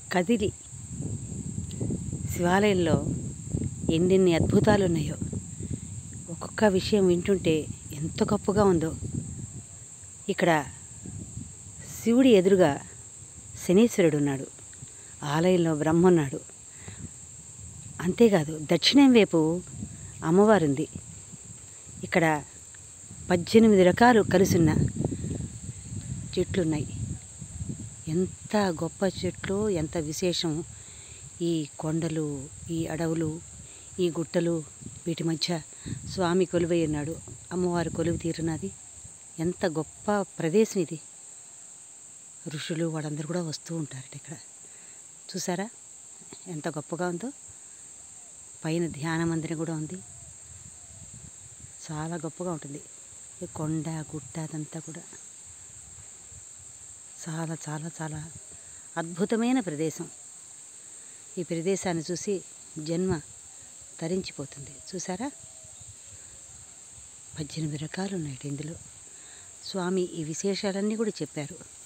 కదిలి శివాలయంలో ఎన్నెన్ని అద్భుతాలు ఉన్నాయో ఒక్కొక్క విషయం వింటుంటే ఎంత గొప్పగా ఉందో ఇక్కడ శివుడి ఎదురుగా శనీశ్వరుడు ఉన్నాడు ఆలయంలో బ్రహ్మ ఉన్నాడు అంతేకాదు దక్షిణం వైపు అమ్మవారు ఉంది ఇక్కడ పద్దెనిమిది రకాలు కలిసున్న చెట్లు ఉన్నాయి ఎంత గొప్ప చెట్లు ఎంత విశేషం ఈ కొండలు ఈ అడవులు ఈ గుట్టలు వీటి మధ్య స్వామి కొలువై ఉన్నాడు అమ్మవారు కొలువు తీరున్నది ఎంత గొప్ప ప్రదేశం ఇది ఋషులు వాళ్ళందరూ కూడా వస్తూ ఉంటారట ఇక్కడ చూసారా ఎంత గొప్పగా ఉందో పైన ధ్యాన మందిరం కూడా ఉంది చాలా గొప్పగా ఉంటుంది ఈ కొండ గుట్ట అదంతా కూడా చాలా చాలా చాలా అద్భుతమైన ప్రదేశం ఈ ప్రదేశాన్ని చూసి జన్మ తరించిపోతుంది చూసారా పద్దెనిమిది రకాలు ఉన్నాయి ఇందులో స్వామి ఈ విశేషాలన్నీ కూడా చెప్పారు